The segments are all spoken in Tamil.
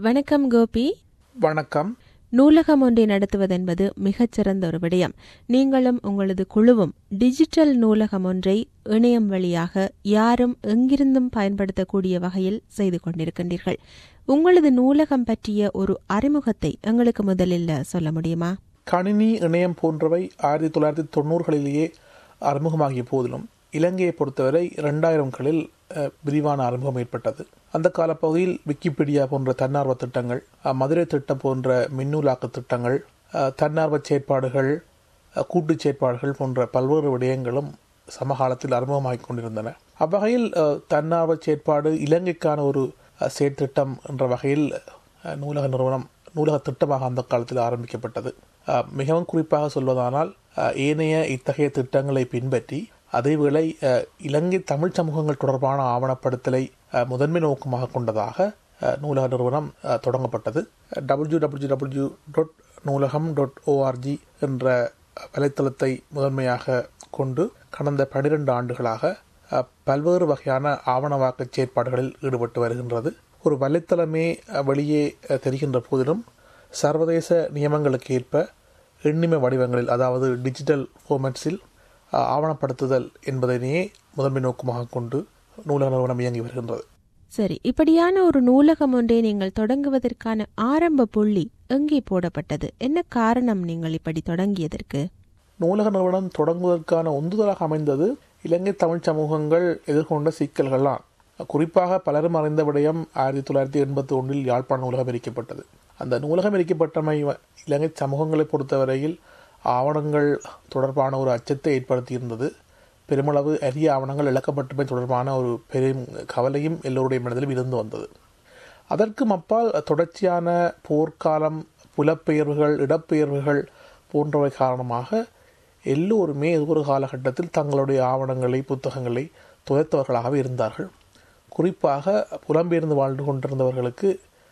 வணக்கம் கோபி வணக்கம் நூலகம் ஒன்றை நடத்துவதென்பது மிகச்சிறந்த ஒரு விடயம் நீங்களும் உங்களது குழுவும் டிஜிட்டல் நூலகம் ஒன்றை இணையம் வழியாக யாரும் எங்கிருந்தும் பயன்படுத்தக்கூடிய வகையில் செய்து கொண்டிருக்கின்றீர்கள் உங்களது நூலகம் பற்றிய ஒரு அறிமுகத்தை எங்களுக்கு முதலில் சொல்ல முடியுமா கணினி இணையம் போன்றவை ஆயிரத்தி தொள்ளாயிரத்தி தொண்ணூறுகளிலேயே அறிமுகமாகிய போதிலும் இலங்கையை பொறுத்தவரை இரண்டாயிரம்களில் அஹ், விரிவான அறிமுகம் ஏற்பட்டது அந்த காலப்பகுதியில் விக்கிபீடியா போன்ற தன்னார்வ திட்டங்கள் அஹ், மதுரை திட்டம் போன்ற மின்னூலாக்க திட்டங்கள் அஹ், தன்னார்வ செயற்பாடுகள் அஹ், கூட்டுச் செயற்பாடுகள் போன்ற பல்வேறு விடயங்களும் சமகாலத்தில் அறிமுகமாகிக் கொண்டிருந்தன அவ்வகையில் அஹ், தன்னார்வ செயற்பாடு இலங்கைக்கான ஒரு அஹ், செயற்திட்டம் என்ற வகையில் அஹ், நூலக நிறுவனம் நூலக திட்டமாக அந்த காலத்தில் ஆரம்பிக்கப்பட்டது அஹ், மிகவும் குறிப்பாக சொல்வதானால் அஹ், ஏனைய இத்தகைய திட்டங்களை பின்பற்றி அதேவேளை அஹ், இலங்கை தமிழ் சமூகங்கள் தொடர்பான ஆவணப்படுத்தலை அஹ், முதன்மை நோக்கமாக கொண்டதாக அஹ், நூலக நிறுவனம் அஹ், தொடங்கப்பட்டது W W W dot Noolaham dot ORG என்ற வலைத்தளத்தை முதன்மையாக கொண்டு கடந்த பனிரெண்டு ஆண்டுகளாக அஹ், பல்வேறு வகையான ஆவணவாக்க செயற்பாடுகளில் ஈடுபட்டு வருகின்றது ஒரு வலைத்தளமே அஹ், வெளியே அஹ், தெரிகின்ற போதிலும் சர்வதேச நியமங்களுக்கு ஏற்ப எண்ணிம வடிவங்களில் அதாவது டிஜிட்டல் ஃபார்மேட்ஸில் ஆவணப்படுத்துதல் என்பதனையே முதன்மை நோக்கமாக கொண்டு நூலக நிறுவனம் இயங்கி வருகின்றது சரி இப்படியான ஒரு நூலகம் ஒன்றை நீங்கள் தொடங்குவதற்கான ஆரம்ப புள்ளி எங்கே போடப்பட்டது என்ன காரணம் நீங்கள் இப்படி தொடங்கியதற்கு நூலக நிறுவனம் தொடங்குவதற்கான உந்துதலாக அமைந்தது இலங்கை தமிழ் சமூகங்கள் எதிர்கொண்ட சிக்கல்கள்லாம் குறிப்பாக பலரும் அறிந்த விடயம் ஆயிரத்தி தொள்ளாயிரத்தி எண்பத்தி ஒன்றில் யாழ்ப்பாண நூலகம் எரிக்கப்பட்டது அந்த நூலகம் எரிக்கப்பட்டமை வ- இலங்கை சமூகங்களை பொறுத்தவரையில் ஆவணங்கள் தொடர்பான ஒரு அச்சத்தை ஏற்படுத்தியிருந்தது பெருமளவு அரிய ஆவணங்கள் இழக்கப்பட்டமை தொடர்பான ஒரு பெரும் கவலையும் எல்லோருடைய மனதிலும் இருந்து வந்தது அதற்கும் அப்பால் தொடர்ச்சியான போர்க்காலம் புலப்பெயர்வுகள் இடப்பெயர்வுகள் போன்றவை காரணமாக எல்லோருமே ஒரு காலகட்டத்தில் தங்களுடைய ஆவணங்களை புத்தகங்களை துவைத்தவர்களாகவே இருந்தார்கள் குறிப்பாக புலம்பெயர்ந்து வாழ்ந்து கொண்டிருந்தவர்களுக்கு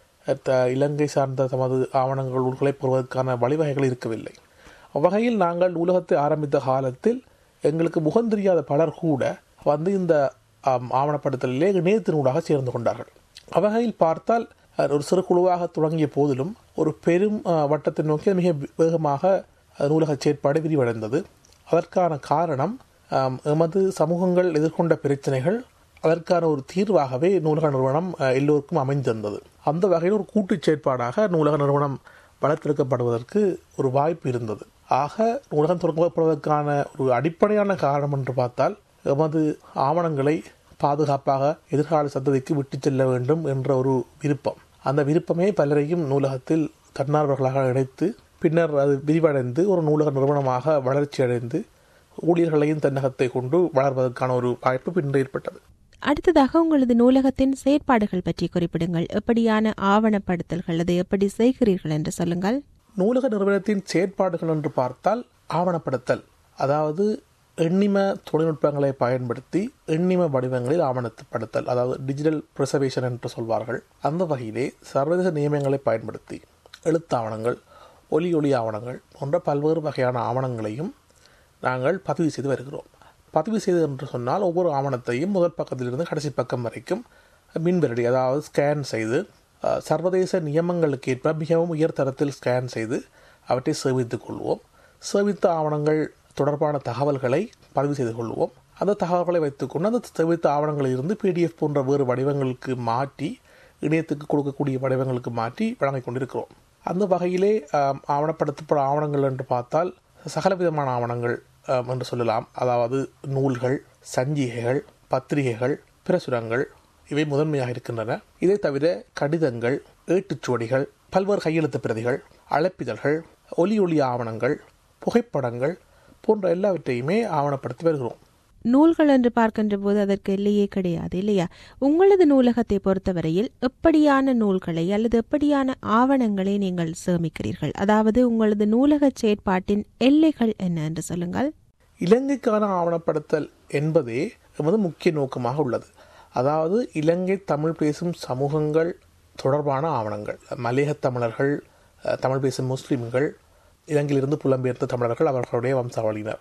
த- இலங்கை சார்ந்த தமது ஆவணங்கள் நூல்களை பெறுவதற்கான வழிவகைகள் இருக்கவில்லை அவ்வகையில் நாங்கள் நூலகத்தை ஆரம்பித்த காலத்தில் எங்களுக்கு முகம் தெரியாத பலர் கூட வந்து இந்த ஆம், ஆவணப்படுத்தலிலே இணையத்தினூடாக சேர்ந்து கொண்டார்கள் அவ்வகையில் பார்த்தால் அஹ், ஒரு சிறு குழுவாக தொடங்கிய போதிலும் ஒரு பெரும் அஹ், வட்டத்தை நோக்கி மிக வேகமாக அஹ், நூலக செயற்பாடு விரிவடைந்தது அதற்கான காரணம் ஆம், எமது சமூகங்கள் எதிர்கொண்ட பிரச்சனைகள் அதற்கான ஒரு தீர்வாகவே நூலக நிறுவனம் அஹ், எல்லோருக்கும் அமைந்திருந்தது அந்த வகையில் ஒரு கூட்டுச் செயற்பாடாக நூலக நிறுவனம் வளர்த்தெடுக்கப்படுவதற்கு ஒரு வாய்ப்பு இருந்தது ஆக நூலகம் தொடங்கப்படுவதற்கான ஒரு அடிப்படையான காரணம் என்று பார்த்தால் எமது ஆவணங்களை பாதுகாப்பாக எதிர்கால சந்ததிக்கு விட்டுச் செல்ல வேண்டும் என்ற ஒரு விருப்பம் அந்த விருப்பமே பலரையும் நூலகத்தில் தன்னார்வர்களாக இணைத்து பின்னர் அது விரிவடைந்து ஒரு நூலக நிறுவனமாக வளர்ச்சி அடைந்து ஊழியர்களையும் தன்னகத்தை கொண்டு வளர்வதற்கான ஒரு வாய்ப்பு பின்னர் ஏற்பட்டது அடுத்ததாக உங்களது நூலகத்தின் செயற்பாடுகள் பற்றி குறிப்பிடுங்கள் எப்படியான ஆவணப்படுத்தல்கள் அதை எப்படி செய்கிறீர்கள் என்று சொல்லுங்கள் நூலக நிறுவனத்தின் செயற்பாடுகள் என்று பார்த்தால் ஆவணப்படுத்தல் அதாவது எண்ணிம தொழில்நுட்பங்களை பயன்படுத்தி எண்ணிம வடிவங்களில் ஆவணப்படுத்தல் அதாவது டிஜிட்டல் ப்ரிசர்வேஷன் என்று சொல்வார்கள் அந்த வகையிலே சர்வதேச நியமங்களை பயன்படுத்தி எழுத்தாவணங்கள் ஒலி ஒளி ஆவணங்கள் போன்ற பல்வேறு வகையான ஆவணங்களையும் நாங்கள் பதிவு செய்து வருகிறோம் பதிவு செய்து என்று சொன்னால் ஒவ்வொரு ஆவணத்தையும் முதல் பக்கத்திலிருந்து கடைசி பக்கம் வரைக்கும் மின்வெரடி அதாவது ஸ்கேன் செய்து அஹ், சர்வதேச நியமங்களுக்கு ஏற்ப மிகவும் உயர் தரத்தில் ஸ்கேன் செய்து அவற்றை சேமித்துக் கொள்வோம் சேமித்த ஆவணங்கள் தொடர்பான தகவல்களை பதிவு செய்து கொள்வோம் அந்த தகவல்களை வைத்துக்கொண்டு அந்த சேமித்த ஆவணங்களிலிருந்து பிடிஎஃப் போன்ற வேறு வடிவங்களுக்கு மாற்றி இணையத்துக்கு கொடுக்கக்கூடிய வடிவங்களுக்கு மாற்றி வழங்கிக் கொண்டிருக்கிறோம் அந்த வகையிலே ஆம், ஆவணப்படுத்தப்படும் ஆவணங்கள் என்று பார்த்தால் சகலவிதமான ஆவணங்கள் ஆம், என்று சொல்லலாம் அதாவது நூல்கள் சஞ்சிகைகள் பத்திரிகைகள் பிரசுரங்கள் இவை முதன்மையாக இருக்கின்றன இதை தவிர கடிதங்கள் ஏட்டுச்சுவடிகள் பல்வேறு கையெழுத்து பிரதிகள் அழைப்பிதழ்கள் ஒலி ஒளி ஆவணங்கள் புகைப்படங்கள் போன்ற எல்லாவற்றையுமே ஆவணப்படுத்தி வருகிறோம் நூல்கள் என்று பார்க்கின்ற போது அதற்கு எல்லையே கிடையாது இல்லையா உங்களது நூலகத்தை பொறுத்தவரையில் எப்படியான நூல்களை அல்லது எப்படியான ஆவணங்களை நீங்கள் சேமிக்கிறீர்கள் அதாவது உங்களது நூலக செயற்பாட்டின் எல்லைகள் என்ன என்று சொல்லுங்கள் இலங்கைக்கான ஆவணப்படுத்தல் என்பதே எமது முக்கிய நோக்கமாக உள்ளது அதாவது இலங்கை தமிழ் பேசும் சமூகங்கள் தொடர்பான ஆவணங்கள் மலையக தமிழர்கள் அஹ், தமிழ் பேசும் முஸ்லிம்கள் இலங்கையிலிருந்து புலம்பெயர்ந்த தமிழர்கள் அவர்களுடைய வம்சாவளியினர்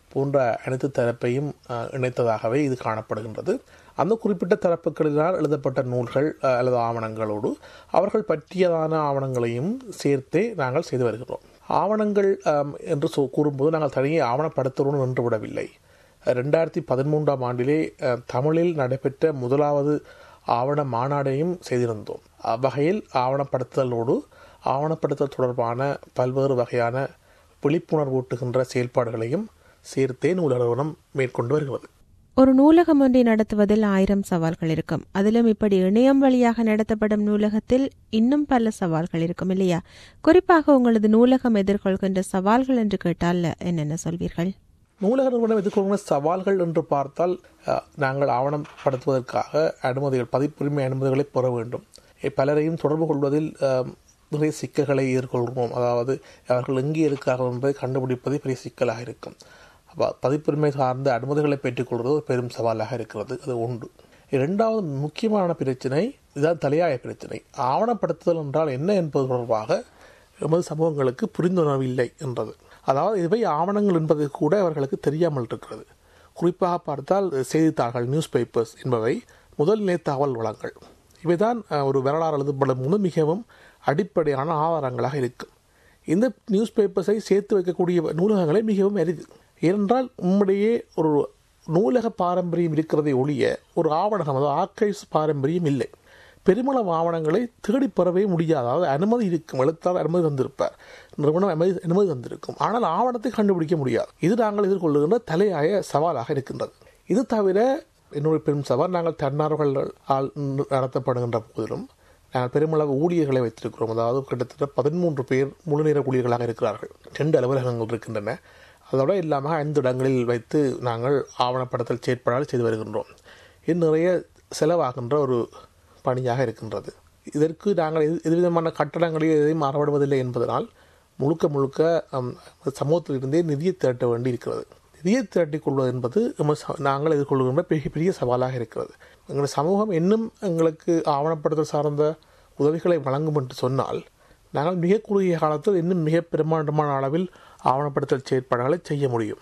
போன்ற அனைத்து தரப்பையும் அஹ், இணைத்ததாகவே இது காணப்படுகின்றது அந்த குறிப்பிட்ட தரப்புகளினால் எழுதப்பட்ட நூல்கள் அஹ், அல்லது ஆவணங்களோடு அவர்கள் பற்றியதான ஆவணங்களையும் சேர்த்தே நாங்கள் செய்து வருகிறோம் ஆவணங்கள் அம், என்று சொ கூறும்போது நாங்கள் தனியே ஆவணப்படுத்துவோம் நின்று விடவில்லை ரெண்டாயிரத்தி பதிமூன்றாம் ஆண்டிலே அஹ், தமிழில் நடைபெற்ற முதலாவது ஆவண மாநாடையும் செய்திருந்தோம் அவ்வகையில் ஆவணப்படுத்தலோடு ஆவணப்படுத்தல் தொடர்பான பல்வேறு வகையான விழிப்புணர்வூட்டுகின்ற செயல்பாடுகளையும் சேர்த்தே நூல் நிறுவனம் மேற்கொண்டு வருகிறது ஒரு நூலகம் ஒன்றை நடத்துவதில் ஆயிரம் சவால்கள் இருக்கும் அதிலும் இப்படி இணையம் வழியாக நடத்தப்படும் நூலகத்தில் இன்னும் பல சவால்கள் இருக்கும் இல்லையா குறிப்பாக உங்களது நூலகம் எதிர்கொள்கின்ற சவால்கள் என்று கேட்டால் என்னென்ன சொல்வீர்கள் நூலக நிறுவனம் எதிர்கொள்கிற சவால்கள் என்று பார்த்தால் அஹ், நாங்கள் ஆவணப்படுத்துவதற்காக அனுமதிகள் பதிப்புரிமை அனுமதிகளை பெற வேண்டும் இ- பலரையும் தொடர்பு கொள்வதில் அஹ், நிறைய சிக்கல்களை எதிர்கொள்கிறோம் அதாவது அவர்கள் எங்கே இருக்கிறார்கள் என்பதை கண்டுபிடிப்பதே பெரிய சிக்கலாக இருக்கும் அப்ப பதிப்புரிமை சார்ந்த அனுமதிகளை பெற்றுக்கொள்வது ஒரு பெரும் சவாலாக இருக்கிறது அது ஒன்று இரண்டாவது முக்கியமான பிரச்சனை இதுதான் தலையாய பிரச்சனை ஆவணப்படுத்துதல் என்றால் என்ன என்பது தொடர்பாக எமது சமூகங்களுக்கு புரிந்துணர்வு இல்லை என்றது அதாவது இவை ஆவணங்கள் என்பது கூட அவர்களுக்கு தெரியாமல் இருக்கிறது குறிப்பாக பார்த்தால் செய்தித்தாள்கள் நியூஸ் பேப்பர்ஸ் என்பவை முதல்நிலை தகவல் வளங்கள் இவைதான் அஹ், ஒரு வரலாறு எழுதப்படும் போது மிகவும் அடிப்படையான ஆதாரங்களாக இருக்கும் இந்த நியூஸ் பேப்பர்ஸை சேர்த்து வைக்கக்கூடிய நூலகங்களை மிகவும் அரிது ஏனென்றால் உம்மிடையே ஒரு நூலக பாரம்பரியம் இருக்கிறதை ஒழிய ஒரு ஆவணகம் அதாவது ஆர்கைவ்ஸ் பாரம்பரியம் இல்லை பெருமளவு ஆவணங்களை தேடி பெறவே முடியாது அதாவது அனுமதி இருக்கும் எழுத்தாளர் அனுமதி தந்திருப்பார் நிறுவனம் அனுமதி அனுமதி தந்திருக்கும் ஆனால் ஆவணத்தை கண்டுபிடிக்க முடியாது இது நாங்கள் எதிர்கொள்ளுகின்ற தலையாய சவாலாக இருக்கின்றது இது தவிர இன்னொரு பெரும் சவால் நாங்கள் தன்னார்வலர்களால் நடத்தப்படுகின்ற போதிலும் நாங்கள் பெருமளவு ஊழியர்களை வைத்திருக்கிறோம் அதாவது கிட்டத்தட்ட பதிமூன்று பேர் முழுநேர ஊழியர்களாக இருக்கிறார்கள் ரெண்டு அலுவலகங்கள் இருக்கின்றன அதோட இல்லாமல் ஐந்து இடங்களில் வைத்து நாங்கள் ஆவணப்படுத்தல் செயற்பாடுகள் செய்து வருகின்றோம் இது நிறைய செலவாகின்ற ஒரு பணியாக இருக்கின்றது இதற்கு நாங்கள் எது எதுவிதமான கட்டடங்களில் எதையும் அறவிடுவதில்லை என்பதனால் முழுக்க முழுக்க அம், சமூகத்திலிருந்தே நிதியை திரட்ட வேண்டி இருக்கிறது நிதியை திரட்டிக் கொள்வது என்பது நம்ம ச- நாங்கள் எதிர்கொள்கின்ற பெரிய பெரிய சவாலாக இருக்கிறது எங்களுடைய சமூகம் இன்னும் எங்களுக்கு ஆவணப்படுத்தல் சார்ந்த உதவிகளை வழங்கும் என்று சொன்னால் நாங்கள் மிக குறுகிய காலத்தில் இன்னும் மிக பிரமாண்டமான அளவில் ஆவணப்படுத்தல் செயற்பாடுகளை செய்ய முடியும்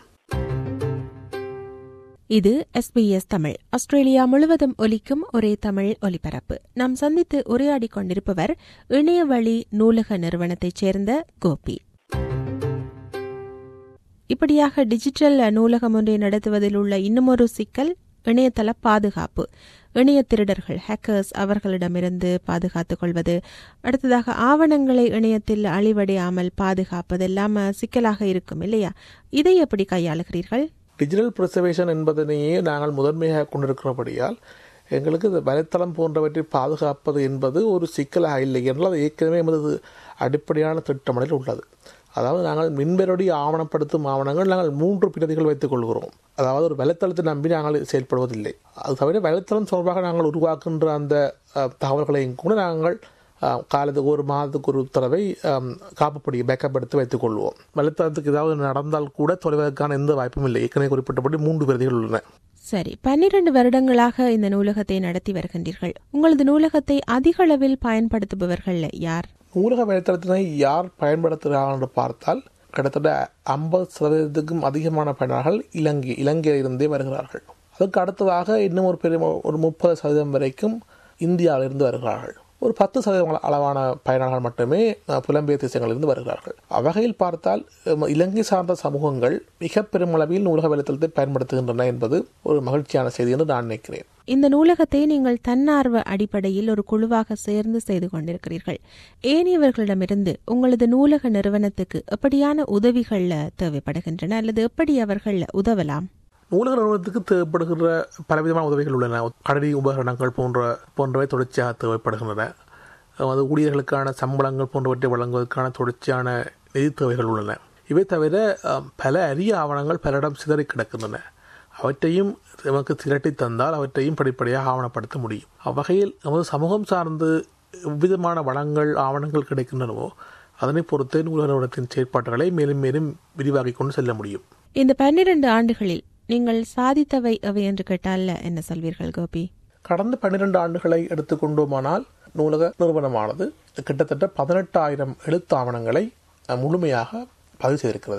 இது எஸ்பிஎஸ் தமிழ் ஆஸ்திரேலியா முழுவதும் ஒலிக்கும் ஒரே தமிழ் ஒலிபரப்பு நாம் சந்தித்து உரையாடிக் கொண்டிருப்பவர் இணையவழி நூலக நிறுவனத்தைச் சேர்ந்த கோபி இப்படியாக டிஜிட்டல் நூலகம் ஒன்றை நடத்துவதில் உள்ள இன்னுமொரு சிக்கல் இணையதள பாதுகாப்பு இணைய திருடர்கள் ஹேக்கர்ஸ் அவர்களிடமிருந்து பாதுகாத்துக் கொள்வது அடுத்ததாக ஆவணங்களை இணையத்தில் அழிவடையாமல் பாதுகாப்பதெல்லாம் அஹ், சிக்கலாக இருக்கும் இல்லையா இதை எப்படி கையாளுகிறீர்கள் டிஜிட்டல் ப்ரிசர்வேஷன் என்பதனையே நாங்கள் முதன்மையாக கொண்டிருக்கிறபடியால் எங்களுக்கு இந்த வலைத்தளம் போன்றவற்றை பாதுகாப்பது என்பது ஒரு சிக்கலாக இல்லை என்றால் அது ஏற்கனவே எமது அடிப்படையான திட்டமிடல் உள்ளது அதாவது நாங்கள் மின்பெரடி ஆவணப்படுத்தும் ஆவணங்கள் நாங்கள் மூன்று பிரதிகள் வைத்துக் கொள்கிறோம் அதாவது ஒரு வலைத்தளத்தை நம்பி நாங்கள் செயல்படுவதில்லை அது தவிர வலைத்தளம் தொடர்பாக நாங்கள் உருவாக்குகின்ற அந்த அஹ், தகவல்களையும் கூட நாங்கள் அஹ், காலத்துக்கு ஒரு மாதத்துக்கு ஒரு தடவை அம், காப்புப்படி பேக்கப் எடுத்து வைத்துக் கொள்வோம் வலைத்தளத்துக்கு ஏதாவது நடந்தால் கூட தொலைவதற்கான எந்த வாய்ப்பும் இல்லை ஏற்கனவே குறிப்பிட்டபடி மூன்று பிரதிகள் உள்ளன சரி பன்னிரண்டு வருடங்களாக இந்த நூலகத்தை நடத்தி வருகின்றீர்கள் உங்களது நூலகத்தை அதிக அளவில் பயன்படுத்துபவர்கள் யார் நூலக வலைத்தளத்தினை யார் பயன்படுத்துகிறார்கள் என்று பார்த்தால் கிட்டத்தட்ட ஐம்பது சதவீதத்துக்கும் அதிகமான பயனர்கள் இலங்கை இலங்கையிலிருந்தே வருகிறார்கள் அதுக்கு அடுத்ததாக இன்னும் ஒரு பெரிய ஒரு முப்பது சதவீதம் வரைக்கும் இந்தியாவிலிருந்து வருகிறார்கள் ஒரு பத்து சதவீதம் அளவான பயனர்கள் மட்டுமே அஹ், புலம்பெயர் தேசங்களிலிருந்து வருகிறார்கள் அவ்வகையில் பார்த்தால் அஹ், இலங்கை சார்ந்த சமூகங்கள் மிக பெருமளவில் நூலக வலைத்தளத்தை பயன்படுத்துகின்றன என்பது ஒரு மகிழ்ச்சியான செய்தி என்று நான் நினைக்கிறேன் இந்த நூலகத்தை நீங்கள் தன்னார்வ அடிப்படையில் ஒரு குழுவாக சேர்ந்து செய்து கொண்டிருக்கிறீர்கள் ஏனையவர்களிடமிருந்து உங்களது நூலக நிறுவனத்துக்கு எப்படியான உதவிகள் தேவைப்படுகின்றன அல்லது எப்படி அவர்கள் உதவலாம் நூலக நிறுவனத்துக்கு தேவைப்படுகிற பலவிதமான உதவிகள் உள்ளன கணினி உபகரணங்கள் போன்ற போன்றவை தொடர்ச்சியாக தேவைப்படுகின்றன அது ஊழியர்களுக்கான சம்பளங்கள் போன்றவற்றை வழங்குவதற்கான தொடர்ச்சியான நிதி தேவைகள் உள்ளன இவை தவிர அஹ், பல அரிய ஆவணங்கள் பலரிடம் சிதறி கிடக்கின்றன அவற்றையும் நமக்கு திரட்டி தந்தால் அவற்றையும் படிப்படியாக ஆவணப்படுத்த முடியும் அவ்வகையில் நமது சமூகம் சார்ந்து எவ்விதமான வளங்கள் ஆவணங்கள் கிடைக்கின்றனவோ அதனை பொறுத்தே நூலக நிறுவனத்தின் செயற்பாடுகளை மேலும் மேலும் விரிவாக்கிக் கொண்டு செல்ல முடியும் இந்த பன்னிரண்டு ஆண்டுகளில் நீங்கள் சாதித்தவை எவை என்று கேட்டால் என்ன சொல்வீர்கள் கோபி கடந்த பன்னிரண்டு ஆண்டுகளை எடுத்துக்கொண்டோமானால் நூலக நிறுவனமானது கிட்டத்தட்ட பதினெட்டாயிரம் எழுத்து ஆவணங்களை அஹ், முழுமையாக பதிவு செய்திருக்கிறது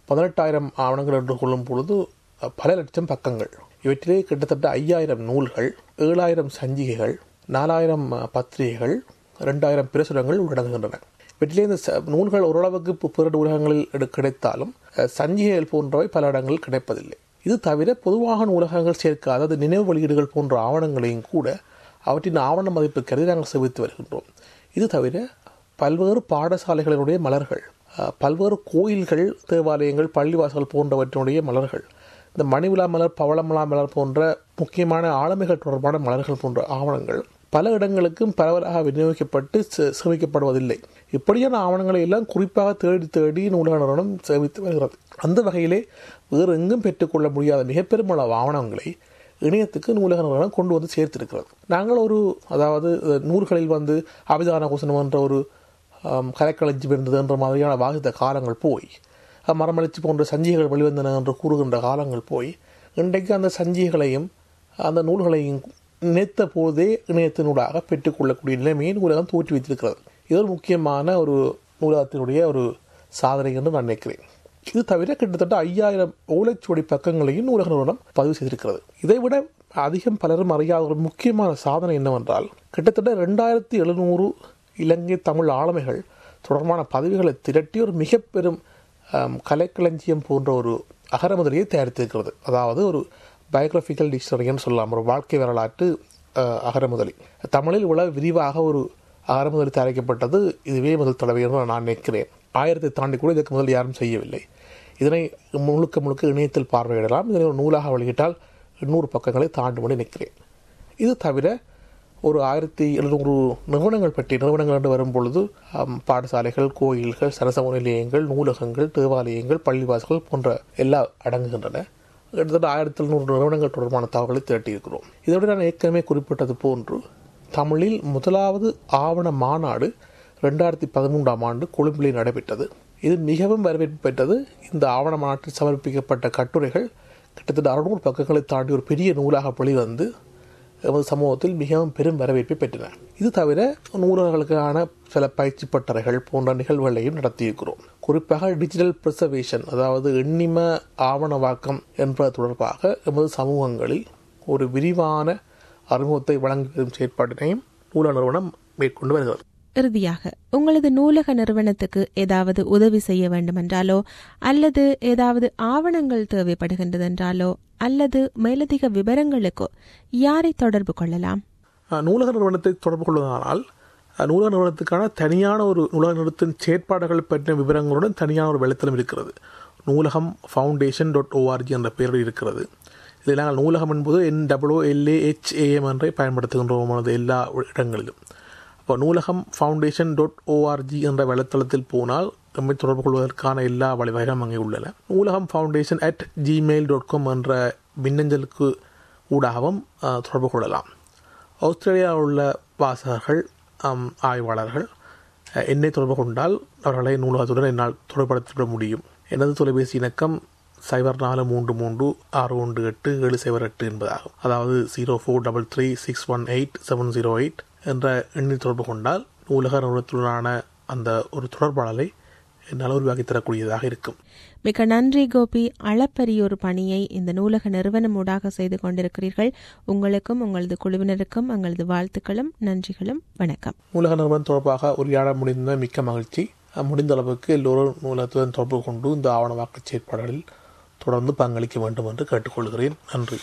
பதினெட்டாயிரம் ஆவணங்கள் என்று கொள்ளும் பொழுது அஹ், பல லட்சம் பக்கங்கள் இவற்றிலே கிட்டத்தட்ட ஐயாயிரம் நூல்கள் ஏழாயிரம் சஞ்சிகைகள் நாலாயிரம் அஹ், பத்திரிகைகள் ரெண்டாயிரம் பிரசுரங்கள் உள்ளடங்குகின்றன இவற்றிலே இந்த ச- நூல்கள் ஓரளவுக்கு பு- பிற நூலகங்களில் எடு- கிடைத்தாலும் அஹ், சஞ்சிகைகள் போன்றவை பல இடங்களில் கிடைப்பதில்லை இது தவிர பொதுவாக நூலகங்கள் சேர்க்காத அது நினைவு வெளியீடுகள் போன்ற ஆவணங்களையும் கூட அவற்றின் ஆவண மதிப்பு கருதி நாங்கள் சேமித்து வருகின்றோம் இது தவிர பல்வேறு பாடசாலைகளினுடைய மலர்கள் அஹ், பல்வேறு கோயில்கள் தேவாலயங்கள் பள்ளிவாசல் போன்றவற்றினுடைய மலர்கள் இந்த மணிவிழா மலர் பவளமலா மலர் போன்ற முக்கியமான ஆளுமைகள் தொடர்பான மலர்கள் போன்ற ஆவணங்கள் பல இடங்களுக்கும் பரவலாக விநியோகிக்கப்பட்டு சே- சேமிக்கப்படுவதில்லை இப்படியான ஆவணங்களை எல்லாம் குறிப்பாக தேடி தேடி நூலக நிறுவனம் சேமித்து வருகிறது அந்த வகையிலே வேறு எங்கும் பெற்றுக்கொள்ள முடியாத மிக பெருமளவு ஆவணங்களை இணையத்துக்கு நூலக நிறுவனம் கொண்டு வந்து சேர்த்திருக்கிறது நாங்கள் ஒரு அதாவது அஹ், நூல்களில் வந்து அபிதான குசனம் என்ற ஒரு ஆம், கலைக்களஞ்சியம் இருந்தது என்ற மாதிரியான வாசித்த காலங்கள் போய் அஹ், மரமலர்ச்சி போன்ற சஞ்சிகைகள் வெளிவந்தன என்று கூறுகின்ற காலங்கள் போய் இன்றைக்கு அந்த சஞ்சிகைகளையும் அந்த நூல்களையும் நினைத்த போதே இணையத்தினூடாக பெற்றுக்கொள்ளக்கூடிய நிலைமையை நூலகம் தோற்றி வைத்திருக்கிறது இது ஒரு முக்கியமான ஒரு நூலகத்தினுடைய ஒரு சாதனை என்று நான் நினைக்கிறேன் இது தவிர கிட்டத்தட்ட ஐயாயிரம் ஓலைச்சுவடி பக்கங்களையும் நூலக நிறுவனம் பதிவு செய்திருக்கிறது இதைவிட அதிகம் பலரும் அறியாத ஒரு முக்கியமான சாதனை என்னவென்றால் கிட்டத்தட்ட ரெண்டாயிரத்தி எழுநூறு இலங்கை தமிழ் ஆளுமைகள் தொடர்பான பதிவுகளை திரட்டி ஒரு மிக பெரும் ஆம், கலைக்களஞ்சியம் போன்ற ஒரு அகரமுதலியை தயாரித்திருக்கிறது அதாவது ஒரு பயோகிராபிக்கல் டிக்ஷனரின்னு சொல்லலாம் ஒரு வாழ்க்கை வரலாற்று அஹ், அகரமுதலி தமிழில் இவ்வளவு விரிவாக ஒரு அகரமுதலி தயாரிக்கப்பட்டது இதுவே முதல் தடவை என்று நான் நினைக்கிறேன் ஆயிரத்தை தாண்டி கூட இதற்கு முதல் யாரும் செய்யவில்லை இதனை முழுக்க முழுக்க இணையத்தில் பார்வையிடலாம் இதனை ஒரு நூலாக வெளியிட்டால் எண்ணூறு பக்கங்களை தாண்டும் என்று நினைக்கிறேன் இது தவிர ஒரு ஆயிரத்தி எழுநூறு நிறுவனங்கள் பற்றி நிறுவனங்கள் என்று வரும் பொழுது ஆம், பாடசாலைகள் கோயில்கள் சரசம நிலையங்கள் நூலகங்கள் தேவாலயங்கள் பள்ளிவாசல்கள் போன்ற எல்லாம் அடங்குகின்றன கிட்டத்தட்ட ஆயிரத்தி எழுநூறு நிறுவனங்கள் தொடர்பான தகவல்களை திரட்டியிருக்கிறோம் இதோடு நான் ஏற்கனவே குறிப்பிட்டது போன்று தமிழில் முதலாவது ஆவண மாநாடு ரெண்டாயிரத்தி பதிமூன்றாம் ஆண்டு கொழும்பிலே நடைபெற்றது இது மிகவும் வரவேற்பு பெற்றது இந்த ஆவண மாநாட்டில் சமர்ப்பிக்கப்பட்ட கட்டுரைகள் கிட்டத்தட்ட அறுநூறு பக்கங்களை தாண்டி ஒரு பெரிய நூலாக வெளிவந்து எமது சமூகத்தில் மிகவும் பெரும் வரவேற்பை பெற்றன இது தவிர நூலகர்களுக்கான சில பயிற்சி பட்டறைகள் போன்ற நிகழ்வுகளையும் நடத்தியிருக்கிறோம் குறிப்பாக டிஜிட்டல் ப்ரிசர்வேஷன் அதாவது எண்ணிம ஆவணவாக்கம் என்பது தொடர்பாக எமது சமூகங்களில் ஒரு விரிவான அறிமுகத்தை வழங்கி வரும் செயற்பாட்டினையும் நூலக நிறுவனம் மேற்கொண்டு வருகிறது இறுதியாக உங்களது நூலக நிறுவனத்துக்கு ஏதாவது உதவி செய்ய வேண்டுமென்றாலோ அல்லது ஏதாவது ஆவணங்கள் தேவைப்படுகின்றதென்றாலோ அல்லது மேலதிக விவரங்களுக்கோ யாரை தொடர்பு கொள்ளலாம் அஹ், நூலக நிறுவனத்தை தொடர்பு கொள்வதானால் அஹ், நூலக நிறுவனத்துக்கான தனியான ஒரு நூலக நிறுவனத்தின் செயற்பாடுகள் பற்றிய விவரங்களுடன் தனியான ஒரு வலைத்தளம் இருக்கிறது நூலகம் ஃபவுண்டேஷன் டாட் ஓஆர்ஜி என்ற பெயரில் இருக்கிறது இதில் நாங்கள் நூலகம் என்பது என் டபிள்யூ எல்ஏஹெச்ஏஎம் என்றை பயன்படுத்துகின்றோம் அது எல்லா இடங்களிலும் அப்போ நூலகம் ஃபவுண்டேஷன் டாட் ஓஆர்ஜி என்ற வலைத்தளத்தில் போனால் நம்மை தொடர்பு கொள்வதற்கான எல்லா வழிவகைகளும் அங்கே உள்ளன Noolaham foundation at Gmail dot com என்ற மின்னஞ்சலுக்கு ஊடாகவும் அஹ், தொடர்பு கொள்ளலாம் ஆஸ்திரேலியாவில் உள்ள வாசகர்கள் ஆம், ஆய்வாளர்கள் அஹ், என்னை தொடர்பு கொண்டால் அவர்களை நூலகத்துடன் என்னால் தொடர்படுத்திவிட முடியும் எனது தொலைபேசி இணக்கம் சைபர் நாலு மூன்று மூன்று ஆறு ஒன்று எட்டு ஏழு சைபர் எட்டு என்பதாகும் அதாவது zero four double three six one eight seven zero eight என்ற எண்ணில் தொடர்பு கொண்டால் நூலக நிறுவனத்துடனான அந்த ஒரு தொடர்பாளரை என்னால் உருவாக்கி தரக்கூடியதாக இருக்கும் மிக நன்றி கோபி அளப்பரிய ஒரு பணியை இந்த நூலக நிறுவனம் ஊடாக செய்து கொண்டிருக்கிறீர்கள் உங்களுக்கும் உங்களது குழுவினருக்கும் எங்களது வாழ்த்துக்களும் நன்றிகளும் வணக்கம் நூலக நிறுவனம் தொடர்பாக உரையாட முடிந்த மிக்க மகிழ்ச்சி அஹ், முடிந்த அளவுக்கு எல்லோரும் நூலகத்துடன் தொடர்பு கொண்டு இந்த ஆவண வாக்குச் செயற்பாடுகளில் தொடர்ந்து பங்களிக்க வேண்டும் என்று கேட்டுக்கொள்கிறேன் நன்றி